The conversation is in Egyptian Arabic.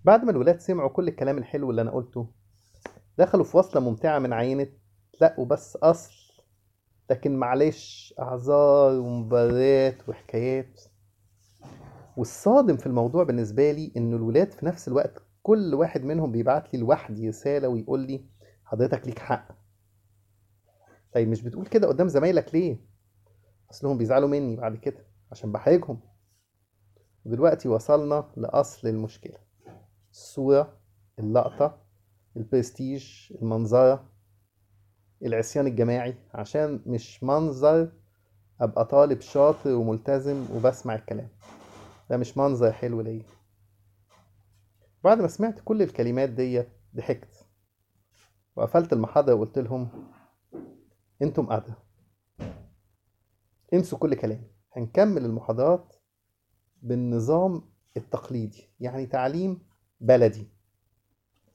بعد ما الولاد سمعوا كل الكلام الحلو اللي أنا قلته دخلوا في وصلة ممتعة من عينة لقوا بس أصل لكن معلش أعذار ومباريات وحكايات والصادم في الموضوع بالنسبة لي إن الولاد في نفس الوقت كل واحد منهم بيبعت لي لوحدي رسالة ويقول لي حضرتك ليك حق طيب مش بتقول كده قدام زمايلك ليه؟ أصلهم بيزعلوا مني بعد كده عشان بحرجهم ودلوقتي وصلنا لأصل المشكلة الصورة اللقطة البرستيج المنظرة العصيان الجماعي عشان مش منظر أبقى طالب شاطر وملتزم وبسمع الكلام ده مش منظر حلو ليا بعد ما سمعت كل الكلمات دي ضحكت وقفلت المحاضرة وقلت لهم انتم قادة انسوا كل كلامي هنكمل المحاضرات بالنظام التقليدي يعني تعليم بلدي